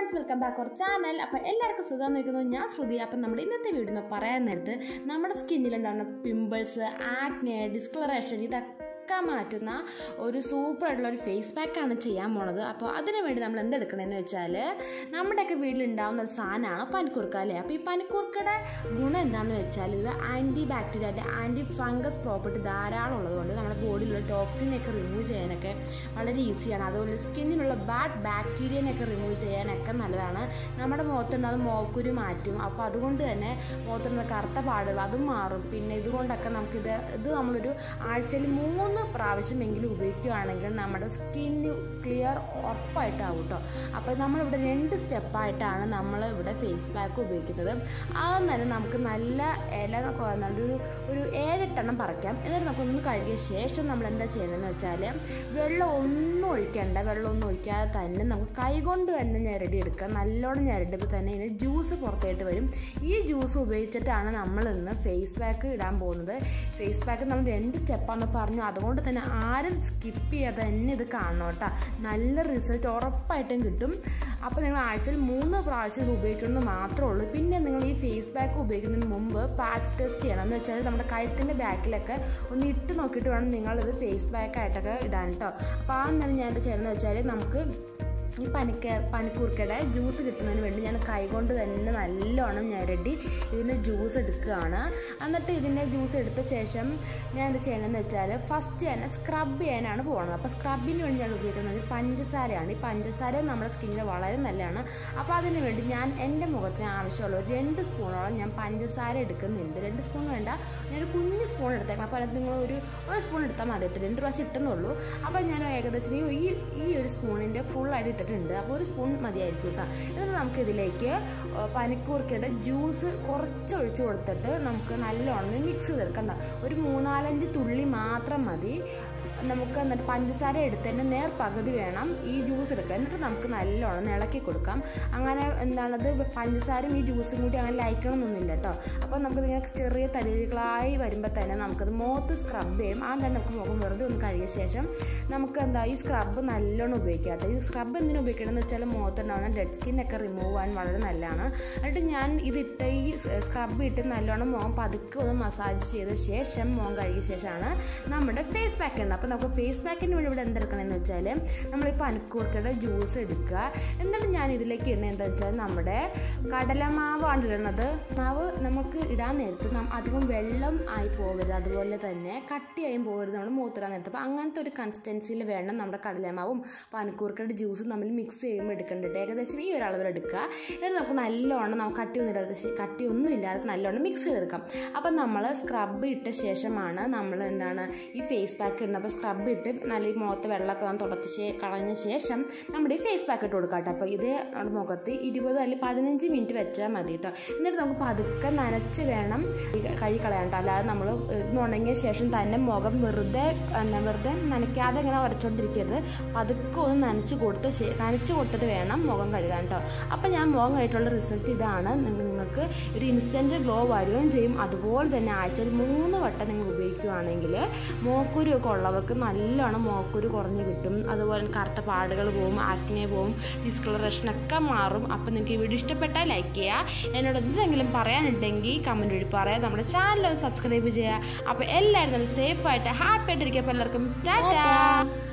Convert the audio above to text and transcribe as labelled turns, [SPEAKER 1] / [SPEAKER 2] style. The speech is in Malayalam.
[SPEAKER 1] friends welcome back our channel അപ്പോൾ എല്ലാവർക്കും സുഖം നോക്കുന്നു ഞാൻ ശ്രുതി അപ്പം നമ്മുടെ ഇന്നത്തെ വീഡിയോ എന്ന് പറയാൻ നേരത്ത് നമ്മുടെ സ്കിന്നിലുണ്ടാകുന്ന പിമ്പിൾസ് ആക്നെ ഡിസ്കളറേഷൻ ഇതൊക്കെ മാറ്റുന്ന ഒരു സൂപ്പർ ആയിട്ടുള്ള ഒരു ഫേസ് പാക്കാണ് ചെയ്യാൻ പോണത് അപ്പോൾ അതിന് വേണ്ടി നമ്മൾ എന്തെടുക്കണമെന്ന് വെച്ചാൽ നമ്മുടെയൊക്കെ വീട്ടിലുണ്ടാകുന്ന ഒരു സാധനമാണ് പനിക്കൂർക്ക അല്ലേ അപ്പോൾ ഈ പനിക്കൂർക്കയുടെ ഗുണം എന്താണെന്ന് വെച്ചാൽ ഇത് anti bacteria anti fungus property ധാരാളം ഉള്ളതുകൊണ്ട് നമ്മുടെ ബോഡിയിലുള്ള ടോക്സിനെയൊക്കെ റിമൂവ് ചെയ്യാനൊക്കെ വളരെ ഈസിയാണ് അതുപോലെ സ്കിന്നിലുള്ള ബാഡ് ബാക്ടീരിയനെയൊക്കെ റിമൂവ് ചെയ്യാനൊക്കെ നല്ലതാണ് നമ്മുടെ മുഖത്തുണ്ടാകുന്ന മോക്കുരു മാറ്റും അപ്പോൾ അതുകൊണ്ട് തന്നെ മുഖത്തുള്ള കറുത്ത പാടുകൾ അതും മാറും പിന്നെ ഇതുകൊണ്ടൊക്കെ നമുക്കിത് ഇത് നമ്മളൊരു ആഴ്ചയിൽ മൂന്ന് പ്രാവശ്യമെങ്കിലും ഉപയോഗിക്കുകയാണെങ്കിൽ നമ്മുടെ സ്കിന്ന് ക്ലിയർ ഉറപ്പായിട്ടാവും കേട്ടോ അപ്പോൾ നമ്മളിവിടെ രണ്ട് സ്റ്റെപ്പായിട്ടാണ് നമ്മൾ ഇവിടെ ഫേസ് പാക്ക് ഉപയോഗിക്കുന്നത് ആദ്യം തന്നെ നമുക്ക് നല്ല ഇല നല്ലൊരു ഒരു ഏഴെട്ടെണ്ണം പറിക്കാം എന്നിട്ട് നമുക്കൊന്ന് കഴുകിയ ശേഷം നമ്മൾ എന്താ ചെയ്യണമെന്ന് വെച്ചാൽ വെള്ളം ഒന്നും ഒഴിക്കേണ്ട വെള്ളം ഒന്നും ഒഴിക്കാതെ തന്നെ നമുക്ക് കൈകൊണ്ട് തന്നെ ഞെരടി എടുക്കാം നല്ലോണം ഞെരടിയപ്പോൾ തന്നെ ഇതിന് ജ്യൂസ് പുറത്തായിട്ട് വരും ഈ ജ്യൂസ് ഉപയോഗിച്ചിട്ടാണ് നമ്മൾ ഇന്ന് ഫേസ് പാക്ക് ഇടാൻ പോകുന്നത് ഫേസ് പാക്ക് നമ്മൾ രണ്ട് സ്റ്റെപ്പാണെന്ന് പറഞ്ഞു അതുകൊണ്ട് തന്നെ ആരും സ്കിപ്പ് ചെയ്യാതെ തന്നെ ഇത് കാണണം കേട്ടോ നല്ല റിസൾട്ട് ഉറപ്പായിട്ടും കിട്ടും അപ്പോൾ നിങ്ങൾ ആഴ്ചയിൽ മൂന്ന് പ്രാവശ്യം ഇത് ഉപയോഗിക്കുന്നത് മാത്രമേ ഉള്ളൂ പിന്നെ നിങ്ങൾ ഈ ഫേസ് പാക്ക് ഉപയോഗിക്കുന്നതിന് മുമ്പ് പാച്ച് ടെസ്റ്റ് ചെയ്യണം എന്ന് വെച്ചാൽ നമ്മുടെ കഴുത്തിൻ്റെ ബാക്കിലൊക്കെ ഒന്ന് ഇട്ട് നോക്കിയിട്ട് വേണം നിങ്ങളിത് ഫേസ് പാക്ക് ആയിട്ടൊക്കെ ഇടാൻ കേട്ടോ അപ്പോൾ ആ നേരം ഞാൻ എന്താ ചെയ്യണമെന്ന് വെച്ചാൽ നമുക്ക് ഈ പനിക്ക പനിക്കൂർക്കയുടെ ജ്യൂസ് കിട്ടുന്നതിന് വേണ്ടി ഞാൻ കൈകൊണ്ട് തന്നെ നല്ലോണം ഞെരടി ഇതിൻ്റെ ജ്യൂസ് എടുക്കുകയാണ് എന്നിട്ട് ഇതിൻ്റെ ജ്യൂസ് എടുത്ത ശേഷം ഞാൻ എന്ത് ചെയ്യണമെന്ന് വെച്ചാൽ ഫസ്റ്റ് തന്നെ സ്ക്രബ് ചെയ്യാനാണ് പോകുന്നത് അപ്പോൾ സ്ക്രബിന് വേണ്ടി ഞാൻ ഉപയോഗിക്കുന്നത് പഞ്ചസാരയാണ് ഈ പഞ്ചസാര നമ്മുടെ സ്കിന്നിന് വളരെ നല്ലതാണ് അപ്പോൾ അതിന് വേണ്ടി ഞാൻ എൻ്റെ മുഖത്തിന് ആവശ്യമുള്ള ഒരു രണ്ട് സ്പൂണോളം ഞാൻ പഞ്ചസാര എടുക്കുന്നുണ്ട് രണ്ട് സ്പൂൺ വേണ്ട ഞാനൊരു കുഞ്ഞ് സ്പൂൺ എടുത്തേക്കണം അപ്പോൾ അതിനകത്ത് നിങ്ങൾ ഒരു ഒരു സ്പൂൺ എടുത്താൽ മതി കേട്ടോ രണ്ട് പ്രാവശ്യം ഇട്ടെന്നുള്ളൂ അപ്പോൾ ഞാൻ ഏകദേശം ഈ ഈ ഒരു സ്പൂണിൻ്റെ ഫുള്ളായിട്ട് ഇട്ടിട്ടുണ്ട് അപ്പോൾ ഒരു സ്പൂൺ മതിയായിരിക്കും കേട്ടോ എന്നിട്ട് നമുക്ക് ഇതിലേക്ക് പനിക്കൂർക്കയുടെ ജ്യൂസ് കുറച്ച് ഒഴിച്ച് കൊടുത്തിട്ട് നമുക്ക് നല്ലോണം മിക്സ് ചെയ്തെടുക്കണ്ട ഒരു മൂന്നാലഞ്ച് തുള്ളി മാത്രം മതി നമുക്ക് എന്നിട്ട് പഞ്ചസാര എടുത്തതിൻ്റെ നേർ പകുതി വേണം ഈ ജ്യൂസ് എടുക്കുക എന്നിട്ട് നമുക്ക് നല്ലോണം ഇളക്കി കൊടുക്കാം അങ്ങനെ എന്താണത് പഞ്ചസാരയും ഈ ജ്യൂസും കൂടി അങ്ങനെ ലയിക്കണമെന്നൊന്നുമില്ല കേട്ടോ അപ്പോൾ നമുക്ക് ഇങ്ങനെ ചെറിയ തരികളായി വരുമ്പോൾ തന്നെ നമുക്കത് മുഖത്ത് സ്ക്രബ് ചെയ്യും ആ തന്നെ നമുക്ക് മുഖം വെറുതെ ഒന്ന് കഴുകിയ ശേഷം നമുക്ക് എന്താ ഈ സ്ക്രബ് നല്ലോണം ഉപയോഗിക്കാം കേട്ടോ ഈ സ്ക്രബ് എന്തിനു ഉപയോഗിക്കണമെന്ന് വെച്ചാൽ മുഖത്തുണ്ടാവുന്ന ഡെഡ് സ്കിന്നൊക്കെ റിമൂവ് ചെയ്യാൻ വളരെ നല്ലതാണ് എന്നിട്ട് ഞാൻ ഇതിട്ട് ഈ സ്ക്രബ് ഇട്ട് നല്ലോണം മുഖം പതുക്കെ ഒന്ന് മസാജ് ചെയ്ത ശേഷം മുഖം കഴുകിയ ശേഷമാണ് നമ്മുടെ ഫേസ് പാക്ക് ഉണ്ട് അപ്പോൾ നമുക്ക് ഫേസ് പാക്കിന് വേണ്ടി ഇവിടെ എന്തെടുക്കണമെന്ന് വെച്ചാൽ നമ്മൾ ഈ പനിക്കൂർക്കയുടെ ജ്യൂസ് എടുക്കുക എന്നിട്ട് ഞാൻ ഇതിലേക്ക് ഇടുന്നത് എന്താ വെച്ചാൽ നമ്മുടെ കടലമാവാണ് ഇടുന്നത് മാവ് നമുക്ക് ഇടാൻ നേരത്ത് അധികം വെള്ളം ആയി പോകരുത് അതുപോലെ തന്നെ കട്ടിയായും പോകരുത് നമ്മൾ മൂത്തിടാൻ നേരത്ത് അപ്പോൾ അങ്ങനത്തെ ഒരു കൺസിസ്റ്റൻസിയിൽ വേണം നമ്മുടെ കടലമാവും പനിക്കൂർക്കയുടെ ജ്യൂസും നമ്മൾ മിക്സ് ചെയ്യുമ്പോൾ എടുക്കേണ്ടത് ഏകദേശം ഈ ഒരു അളവിൽ എടുക്കുക എന്നിട്ട് നമുക്ക് നല്ലോണം നമുക്ക് കട്ടിയൊന്നും ഇല്ലാതെ കട്ടിയൊന്നും ഇല്ലാതെ നല്ലോണം മിക്സ് ചെയ്തെടുക്കാം അപ്പം നമ്മൾ സ്ക്രബ് ഇട്ട ശേഷമാണ് നമ്മൾ എന്താണ് ഈ ഫേസ് പാക്ക് ഇടുന്നത് അപ്പോൾ സ്ക്രബ് ഇട്ട് നല്ല ഈ മുഖത്ത് വെള്ളമൊക്കെ നമ്മൾ തുടച്ച് കളഞ്ഞ ശേഷം നമ്മുടെ ഈ ഫേസ് പാക്ക് ഇട്ട് കൊടുക്കാം കേട്ടോ അപ്പോൾ ഇത് നമ്മുടെ മുഖത്ത് ഇരുപത് അല്ലെങ്കിൽ പതിനഞ്ച് മിനിറ്റ് വെച്ചാൽ മതി കേട്ടോ എന്നിട്ട് നമുക്ക് പതുക്കെ നനച്ച് വേണം കഴുകി കളയാൻ കേട്ടോ അല്ലാതെ നമ്മൾ ഉണങ്ങിയ ശേഷം തന്നെ മുഖം വെറുതെ എന്താ വെറുതെ നനയ്ക്കാതെ ഇങ്ങനെ ഉരച്ചോണ്ടിരിക്കരുത് പതുക്കെ ഒന്ന് നനച്ച് കൊടുത്ത് നനച്ച് കൊടുത്തിട്ട് വേണം മുഖം കഴുകാൻ കേട്ടോ അപ്പോൾ ഞാൻ മുഖം കഴിട്ടുള്ള റിസൾട്ട് ഇതാണ് നിങ്ങൾക്ക് ഒരു ഇൻസ്റ്റൻറ്റ് ഗ്ലോ വരികയും ചെയ്യും അതുപോലെ തന്നെ ആഴ്ചയിൽ മൂന്ന് വട്ടം നിങ്ങൾ ഉപയോഗിക്കുകയാണെങ്കിൽ മോക്കുരു ഒക്കെ ഉള്ളവർക്ക് നല്ലോണം മോക്കുരു കുറഞ്ഞ് കിട്ടും അതുപോലെ കറുത്ത പാടുകൾ പോവും ആക്നെ പോവും ഡിസ്കളറേഷനൊക്കെ മാറും അപ്പം നിങ്ങൾക്ക് ഈ വീഡിയോ ഇഷ്ടപ്പെട്ടാൽ ലൈക്ക് ചെയ്യുക എന്നോട് എന്തെങ്കിലും പറയാനുണ്ടെങ്കിൽ കമൻറ്റ് വഴി പറയാം നമ്മുടെ ചാനൽ സബ്സ്ക്രൈബ് ചെയ്യുക അപ്പോൾ എല്ലാവരും നല്ല സേഫായിട്ട് ഹാപ്പി ആയിട്ടിരിക്കുക അപ്പോൾ എല്ലാവർക്കും ടാറ്റാ